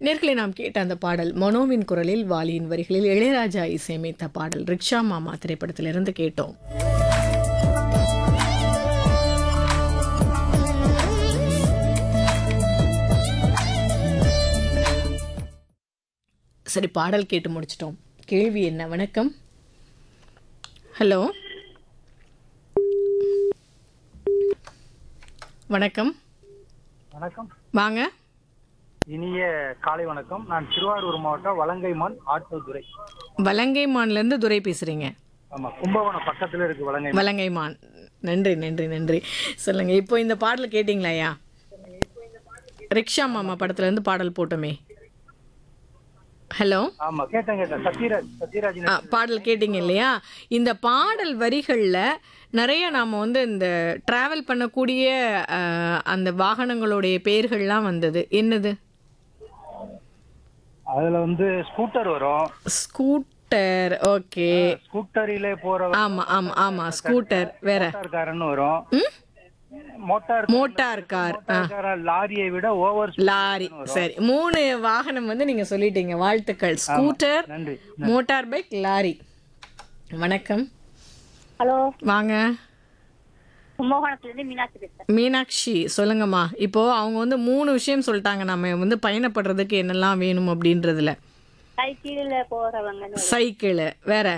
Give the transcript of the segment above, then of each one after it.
நேர்களை நாம் கேட்ட அந்த பாடல் மனோவின் குரலில் வாலியின் வரிகளில் இளையராஜா இசையமைத்த பாடல் ரிக்ஷா மாமா திரைப்படத்திலிருந்து கேட்டோம் சரி பாடல் கேட்டு முடிச்சிட்டோம் கேள்வி என்ன வணக்கம் ஹலோ வணக்கம் வணக்கம் வாங்க இனிய காலை வணக்கம் நான் திருவாரூர் மாவட்டம் வலங்கைமான் ஆட்டோதுறை வலங்கைமான்லேருந்து துரை பேசுகிறீங்க ஆமா கும்பகோணம் பக்கத்துல இருக்கு வலங்கை வலங்கைமான் நன்றி நன்றி நன்றி சொல்லுங்க இப்போ இந்த பாடல் கேட்டிங்களா ஐயா ரிக்ஷா மாமா படத்துல இருந்து பாடல் போட்டோமே ஹலோ ஆமா கேட்டேன் கேட்டேன் சத்யராஜ் சத்யராஜ் ஆ, பாடல் கேட்டிங்க இல்லையா இந்த பாடல் வரிகளில் நிறைய நாம் வந்து இந்த ட்ராவல் பண்ணக்கூடிய ஆ, அந்த வாகனங்களுடைய பெயர்கள்லாம் வந்தது என்னது அதுல வந்து ஸ்கூட்டர் வரும் ஸ்கூட்டர் ஓகே ஸ்கூட்டரிலே போற ஆமாம் ஆமாம் ஆமாம் ஸ்கூட்டர் வேற மோட்டார் காரன்னு வரும் ம் மோட்டார் மோட்டார் கார் ஆ கார லாரியை விட ஓவர் லாரி சரி மூணு வாகனம் வந்து நீங்க சொல்லிட்டீங்க வாழ்த்துக்கள் ஸ்கூட்டர் நன்றி மோட்டார் பைக் லாரி வணக்கம் ஹலோ வாங்க கும்பகோணத்துல இருந்து மீனாட்சி பேசுறேன் மீனாட்சி சொல்லுங்கம்மா இப்போ அவங்க வந்து மூணு விஷயம் சொல்லிட்டாங்க நம்ம வந்து பயணப்படுறதுக்கு என்னெல்லாம் வேணும் அப்படின்றதுல சைக்கிள்ல போறவங்க சைக்கிள் வேற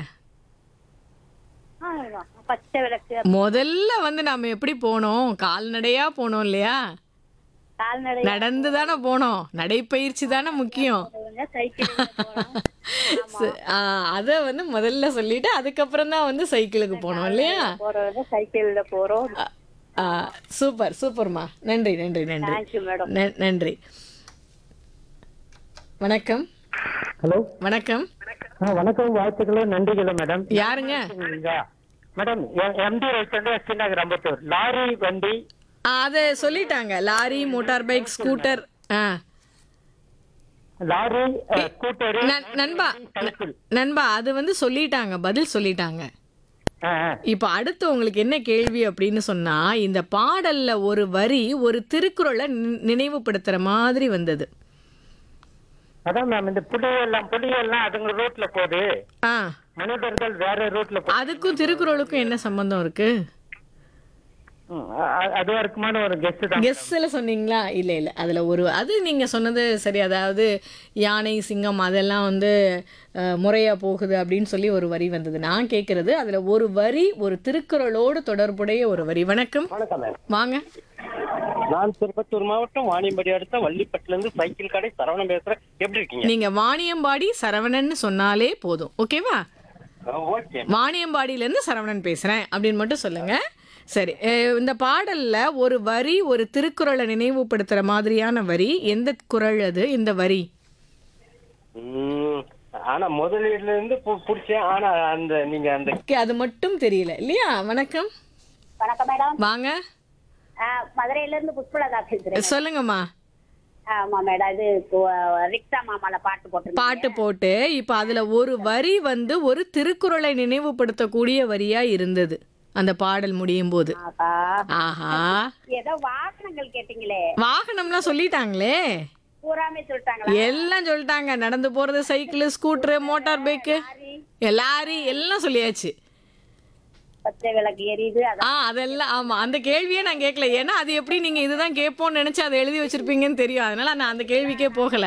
பச்சை விளக்கு முதல்ல வந்து நாம எப்படி போனோம் கால்நடையா போனோம் இல்லையா கால்நடை நடந்து தானே போனோம் நடைப்பயிற்சி தானே முக்கியம் போறவங்க சைக்கிள் போறோம் அதை வந்து முதல்ல சொல்லிட்டு அதுக்கப்புறம் தான் வந்து சைக்கிளுக்கு போனோம் இல்லையா போறவங்க சைக்கிள்ல போறோம் ஆ, ஆ, சூப்பர் சூப்பர்மா நன்றி நன்றி நன்றி தேங்க்யூ மேடம் ந- நன்றி வணக்கம் ஹலோ வணக்கம் ஆ வணக்கம் வாழ்த்துக்களும் நன்றிகளும் மேடம் யாருங்க மேடம் எம்டி ரைட் வந்து ஸ்ரீநகர் அம்பத்தூர் லாரி வண்டி ஆ, அதை சொல்லிட்டாங்க லாரி மோட்டார் பைக் ஸ்கூட்டர் ஆ லாரி ஸ்கூட்டர் நண்- நண்பா சைக்கிள் நண்பா அது வந்து சொல்லிட்டாங்க பதில் சொல்லிட்டாங்க இப்போ அடுத்து உங்களுக்கு என்ன கேள்வி அப்படின்னு சொன்னா இந்த பாடல்ல ஒரு வரி ஒரு திருக்குறளை நி- நினைவுபடுத்துற மாதிரி வந்தது அதான் மேம் இந்த புலியெல்லாம் புலியெல்லாம் அதுங்க ரூட்ல போகுது ஆ மனிதர்கள் வேற ரூட்ல போ அதுக்கும் திருக்குறளுக்கும் என்ன சம்பந்தம் இருக்கு ம், அ- அ- அது வரைக்குமான ஒரு கெஸ்ட் தான் கெஸ்ஸில் சொன்னீங்களா இல்லை இல்லை அதில் ஒரு அது நீங்கள் சொன்னது சரி அதாவது யானை சிங்கம் அதெல்லாம் வந்து முறையாக போகுது அப்படின்னு சொல்லி ஒரு வரி வந்தது நான் கேட்குறது அதில் ஒரு வரி ஒரு திருக்குறளோடு தொடர்புடைய ஒரு வரி வணக்கம் வணக்கம் மேம் வாங்க நான் திருப்பத்தூர் மாவட்டம் வாணியம்படி அடுத்த வள்ளிப்பட்டுல இருந்து சைக்கிள் கடை சரவணன் பேசுறேன் எப்படி இருக்கீங்க நீங்கள் வாணியம்பாடி சரவணன்னு சொன்னாலே போதும் ஓகேவா ஓகே வாணியம்பாடியிலேருந்து சரவணன் பேசுகிறேன் அப்படின்னு மட்டும் சொல்லுங்கள் சரி அஹ் இந்த பாடலில் ஒரு வரி ஒரு திருக்குறளை நினைவுபடுத்துகிற மாதிரியான வரி எந்த குறள் அது இந்த வரி உம், ஆனா முதலீடுல இருந்து பு- புடிச்சேன் ஆனா அந்த நீங்க அந்த ஓகே அது மட்டும் தெரியல இல்லையா வணக்கம் வணக்கம் மேடம் வாங்க மதுரையில இருந்து புஷ்பலதா பேசுறேன் சொல்லுங்கம்மா ஆமா மேடம் இது கு- ரிக்ஷா மாமால பாட்டு போட்டு பாட்டு போட்டு இப்போ அதுல ஒரு வரி வந்து ஒரு திருக்குறளை நினைவுபடுத்தக்கூடிய வரியா இருந்தது அந்த பாடல் முடியும் போது ஆஹா ஏதோ வாகனங்கள் கேட்டீங்களே வாகனம்லாம் சொல்லிட்டாங்களே பூராமே சொல்லிட்டாங்களா எல்லாம் சொல்லிட்டாங்க நடந்து போறது cycle scooter motor bike lorry எல்லாம் சொல்லியாச்சு பச்சை விளக்கு எரியுது அதான் ஆ அதெல்லாம் ஆமா அந்த கேள்வியே நான் கேட்கல ஏன்னா அது எப்படி நீங்க இதுதான் கேட்போம்னு நினைச்சு அதை எழுதி வச்சிருப்பீங்கன்னு தெரியும் அதனால நான் அந்த கேள்விக்கே போகல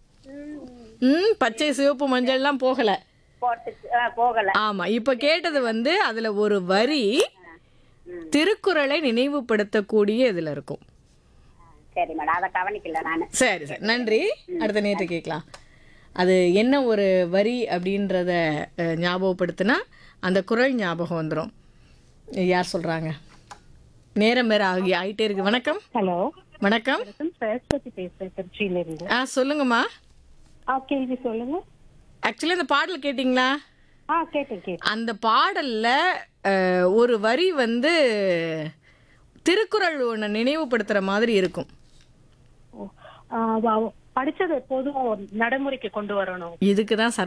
ம் பச்சை சிவப்பு மஞ்சள்லாம் போகல போட்டு ஆ, போகல ஆமா இப்ப கேட்டது வந்து அதுல ஒரு வரி திருக்குறளை நினைவுபடுத்தக்கூடிய இதுல இருக்கும் சரி மேடம் அதை கவனிக்கல நானு சரி சரி நன்றி அடுத்த நேற்று கேட்கலாம் அது என்ன ஒரு வரி அப்படின்றத அஹ், ஞாபகப்படுத்தினா அந்த குறள் ஞாபகம் வந்துடும் யார் சொல்றாங்க நேரம் வேற ஆகி ஆகிட்டே இருக்கு வணக்கம் ஹலோ வணக்கம் சரஸ்வதி பேசுறேன் திருச்சியில இருந்து ஆ சொல்லுங்கம்மா ஆ கேள்வி சொல்லுங்க ஆக்சுவலி அந்த பாடல் கேட்டிங்களா ஆ கேட்டேன் கேட்டேன் அந்த பாடல்ல அஹ், ஒரு வரி வந்து திருக்குறள் ஒன்று நினைவுபடுத்துற மாதிரி இருக்கும் ஓ, ஆ, வ- படிச்சது எப்போதும் நடைமுறைக்கு கொண்டு வரணும் இதுக்கு தான்